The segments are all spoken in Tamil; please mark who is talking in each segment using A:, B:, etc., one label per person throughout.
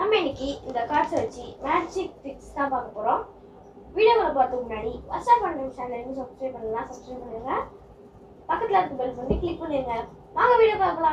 A: நம்ம இன்னைக்கு இந்த கார்ட்ஸை வச்சு மேஜிக் ட்ரிக்ஸ் தான் பார்க்க போகிறோம் வீடியோவில் பார்த்துக்கு முன்னாடி வாட்ஸ்அப் பண்ண சேனல் இன்னும் சப்ஸ்கிரைப் பண்ணலாம் சப்ஸ்கிரைப் பண்ணுங்க பக்கத்தில் இருக்க பெல் பண்ணி கிளிக் பண்ணிடுங்க வாங்க வீடியோ பார்க்கலாம்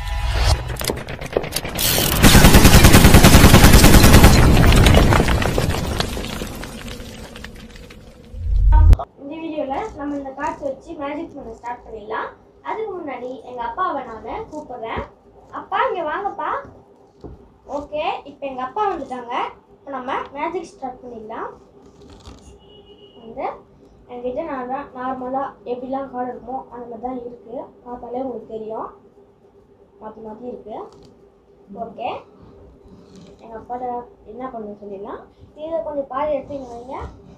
A: இந்த வீடியோவில் நம்ம இந்த கார்ட்ஸ் வச்சு மேஜிக் பண்ண ஸ்டார்ட் பண்ணிடலாம் அதுக்கு முன்னாடி எங்கள் அப்பாவை நான் கூப்பிடுறேன் அப்பா இங்கே வாங்கப்பா ஓகே இப்போ எங்கள் அப்பா வந்துட்டாங்க இப்போ நம்ம மேஜிக் ஸ்டார்ட் பண்ணிடலாம் வந்து என்கிட்ட நான் நார்மலாக எப்படிலாம் கார்டு இருக்குமோ அந்த மாதிரி தான் இருக்குது பார்த்தாலே உங்களுக்கு தெரியும் மாற்றி மாற்றி இருக்குது ஓகே எங்கள் அப்பாட்ட என்ன பண்ண சொல்லிடலாம் இதில் கொஞ்சம் பாதி எடுத்து இங்கே வைங்க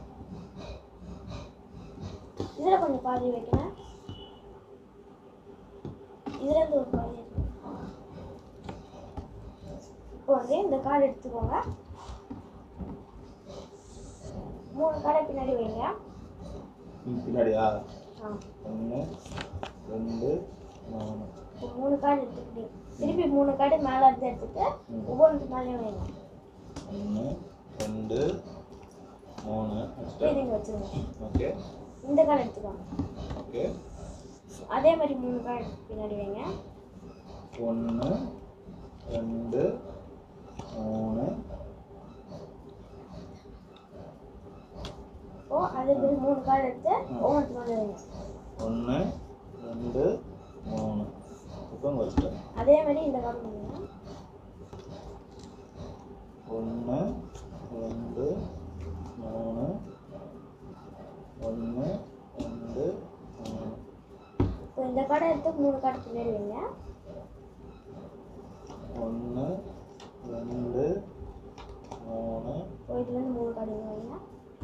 A: இதில் கொஞ்சம் பாதி வைக்கிறேன் இதுல இருந்து ஒரு பாதி எடுத்து இப்போ வந்து இந்த கார்டு எடுத்துக்கோங்க மூணு கார்டை பின்னாடி வைங்க
B: ம், பின்னாடியா
A: ஆ
B: ஒன்று ரெண்டு மூணு
A: இப்போ மூணு கார்டு எடுத்துக்கிட்டீங்க திருப்பி மூணு கார்டு மேலே இருந்து எடுத்துட்டு
B: ம்.
A: ஒவ்வொன்று மேலேயும் வைங்க
B: ஒன்று ரெண்டு மூணு
A: அப்படியே நீங்கள் வச்சுருங்க
B: ஓகே
A: இந்த கார்டு எடுத்துக்கோங்க
B: ஓகே
A: அதே மாதிரி மூணு கார்டு பின்னாடி வைங்க
B: ஒன்று ரெண்டு மூணு
A: இப்போ அதே மாதிரி மூணு கார்டு எடுத்து ஒவ்வொன்று மேலே வைங்க
B: ஒன்று ரெண்டு மூணு இப்போ வச்சுட்டேன்
A: அதே மாதிரி இந்த கார்டு வைங்க
B: ஒன்று ரெண்டு மூணு ஒன்று ரெண்டு மூணு
A: இப்போ இந்த கார்டை எடுத்து மூணு கார்டு பின்னாடி வைங்க
B: ஒன்று ரெண்டு மூணு
A: இப்போ இதுலேருந்து மூணு கார்டு இங்க வைங்க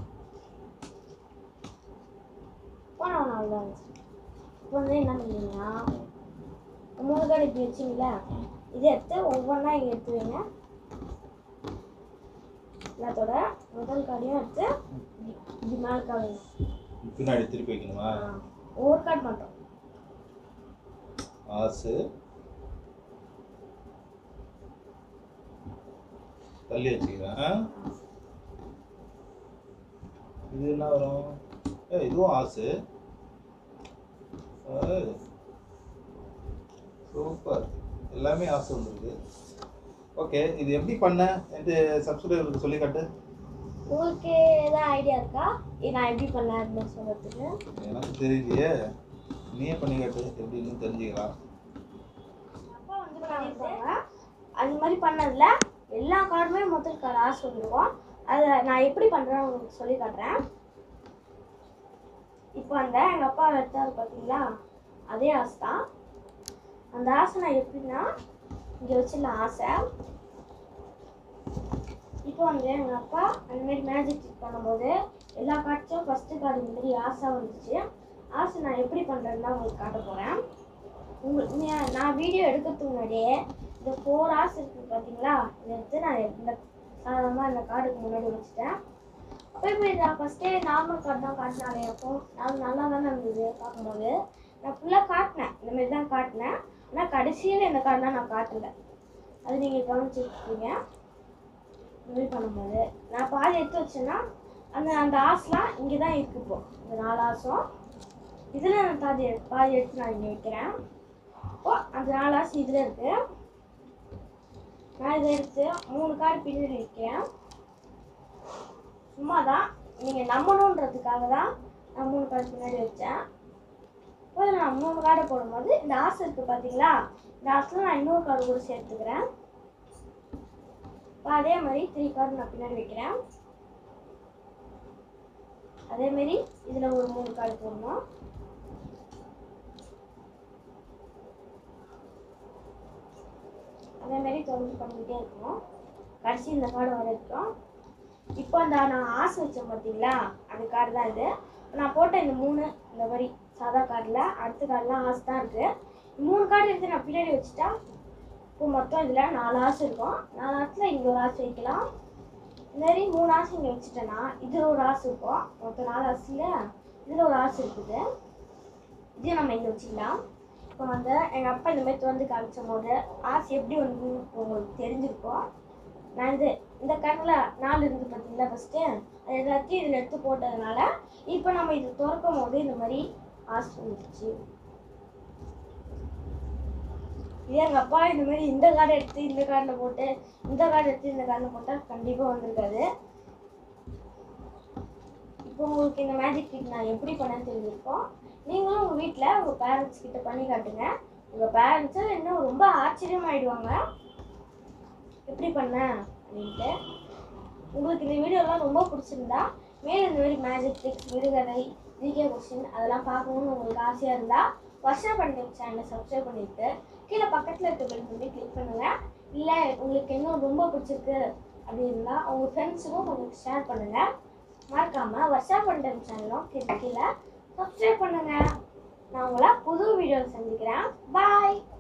A: போன ஒன்று அவ்வளோதான் இப்போ வந்து என்ன பண்ணுறீங்கன்னா மூணு கார்டு இப்படி வச்சிங்களா இதை எடுத்து ஒவ்வொன்றா இங்கே எடுத்து வைங்க எல்லாத்தோட முதல் கார்டையும் எடுத்து இப்படி இப்படி மேலே காவைங்க
B: பின்னாடி திருப்பி வைக்கணுமா
A: ஒவ்வொரு கார்டு மட்டும்
B: ஆசு தள்ளி வச்சுக்கிறேன் ஆ? இது என்ன வரும் ஏ இதுவும் ஆசு ஏய், சூப்பர் எல்லாமே ஆசை வந்துருக்கு ஓகே இது எப்படி பண்ண என்று சப்ஸ்கிரைபருக்கு சொல்லி காட்டு
A: உங்களுக்கு ஏதாவது ஐடியா இருக்கா இது நான் எப்படி பண்ணேன் அப்படின்னு சொல்கிறதுக்கு
B: எனக்கு தெரியலையே நீயே பண்ணி காட்டு எப்படின்னு தெரிஞ்சுக்கலாம்
A: அப்பா வந்து பண்ணியிருப்பாங்க அந்த மாதிரி பண்ணதில் எல்லா கார்டுமே முதல் கார்டு ஆசை வந்துருக்கும் அதை நான் எப்படி பண்ணுறேன்னு உங்களுக்கு சொல்லி காட்டுறேன் இப்போ அந்த எங்கள் அப்பா எடுத்தாரு பார்த்தீங்களா அதே ஆசை தான் அந்த ஆசை நான் எப்படின்னா இங்கே வச்சிடலாம் ஆசை இப்போ வந்து எங்கள் அப்பா அந்த மாதிரி மேஜிக் ட்ரிக் பண்ணும்போது எல்லா கார்ட்ஸும் ஃபஸ்ட்டு கார்டு இந்த மாதிரி ஆசை வந்துச்சு ஆசை நான் எப்படி பண்ணுறேன்னு தான் உங்களுக்கு காட்ட போகிறேன் உங்களுக்கு நீ- நான் வீடியோ எடுக்கிறதுக்கு முன்னாடியே இந்த ஃபோர் ஹார்ஸ் இருக்குது பார்த்தீங்களா இதை எடுத்து நான் இந்த சாதாரணமாக இந்த கார்டுக்கு முன்னாடி வச்சுட்டேன் அப்போ இப்போ நான் ஃபஸ்ட்டே நார்மல் கார்டு தான் காட்டினாலே இருக்கும் அது நல்லா தானே இருந்தது பார்க்கும்போது நான் ஃபுல்லாக காட்டினேன் இந்த மாதிரி தான் காட்டினேன் ஆனால் கடைசியில் இந்த கார்டெலாம் நான் காட்டல அது நீங்கள் கவனிச்சிருக்கீங்க இந்த மாதிரி பண்ணும்போது நான் பாதி எடுத்து வச்சேன்னா அந்த அந்த ஆசெலாம் இங்கே தான் இருக்கு இப்போ இந்த நாலு ஆசம் இதில் நான் பாதி பாதி எடுத்து நான் இங்கே வைக்கிறேன் ஓ அந்த நாலு ஆசை இதில் இருக்கு நான் இதை எடுத்து மூணு கார்டு பின்னாடி வைக்கிறேன் சும்மா தான் நீங்கள் நம்பணுன்றதுக்காக தான் நான் மூணு கார்டு பின்னாடி வச்சேன் இப்போ இதில் நான் மூணு கார்டை போடும்போது இந்த ஆசை இருக்குது பார்த்தீங்களா இந்த ஆசையில் நான் இன்னொரு கார்டு கூட சேர்த்துக்கிறேன் இப்போ அதே மாதிரி த்ரீ கார்டு நான் பின்னாடி வைக்கிறேன் அதே மாதிரி இதில் ஒரு மூணு கார்டு போடணும் அதே மாதிரி தொடர்ந்து பண்ணிக்கிட்டே இருக்கணும் கடைசி இந்த கார்டு வர இருக்கும் இப்போ அந்த நான் ஆசை வச்சேன் பார்த்தீங்களா அந்த கார்டு தான் இது நான் போட்ட இந்த மூணு இந்த மாதிரி சாதா கார்டில் அடுத்த கார்டெலாம் ஆசை தான் இருக்குது மூணு கார்டு எடுத்து நான் பின்னாடி வச்சுட்டா இப்போ மொத்தம் இதில் நாலு ஆசை இருக்கும் நாலு ஆசையில் இங்கே ஒரு ஆசை வைக்கலாம் இந்த மாதிரி மூணு ஆசை இங்கே வச்சுட்டேன்னா இதில் ஒரு ஆசை இருக்கும் மொத்தம் நாலு ஆசையில் இதில் ஒரு ஆசை இருக்குது இதையும் நம்ம இங்கே வச்சுக்கலாம் இப்போ வந்து எங்கள் அப்பா இந்த மாதிரி திறந்து காமிச்சும் போது ஆசை எப்படி வந்து உங்களுக்கு தெரிஞ்சிருக்கும் நான் இந்த இந்த கண்ணில் நாலு இருந்து பார்த்தீங்களா ஃபஸ்ட்டு அது எல்லாத்தையும் இதில் எடுத்து போட்டதுனால இப்போ நம்ம இது திறக்கும் போது இந்த மாதிரி ஆசை வந்துச்சு இதே எங்கள் அப்பா இந்த மாதிரி இந்த கார்டை எடுத்து இந்த கார்டில் போட்டு இந்த கார்டு எடுத்து இந்த கார்டில் போட்டால் கண்டிப்பாக வந்திருக்காது இப்போ உங்களுக்கு இந்த மேஜிக் ட்ரிக் நான் எப்படி பண்ணேன்னு தெரிஞ்சிருக்கோம் நீங்களும் உங்கள் வீட்டில் உங்கள் பேரண்ட்ஸ் கிட்ட பண்ணி காட்டுங்க உங்கள் பேரண்ட்ஸு இன்னும் ரொம்ப ஆச்சரியமாயிடுவாங்க எப்படி பண்ண அப்படின்ட்டு உங்களுக்கு இந்த வீடியோலாம் ரொம்ப பிடிச்சிருந்தா மேலும் இந்த மாதிரி மேஜிக் ட்ரிக்ஸ் விடுகதை ஜிகே கொஸ்டின் அதெல்லாம் பார்க்கணும்னு உங்களுக்கு ஆசையாக இருந்தால் வருஷா பண்டிகை சேனலை சப்ஸ்கிரைப் பண்ணிட்டு கீழே பக்கத்தில் இருக்க பெல் பண்ணி கிளிக் பண்ணுங்கள் இல்லை உங்களுக்கு இன்னும் ரொம்ப பிடிச்சிருக்கு அப்படி இருந்தால் உங்கள் ஃப்ரெண்ட்ஸுக்கும் கொஞ்சம் ஷேர் பண்ணுங்கள் மறக்காமல் வருஷா பண்டிகை சேனலும் கீழே கீழே சப்ஸ்கிரைப் பண்ணுங்கள் நான் உங்களை புது வீடியோவில் சந்திக்கிறேன் பாய்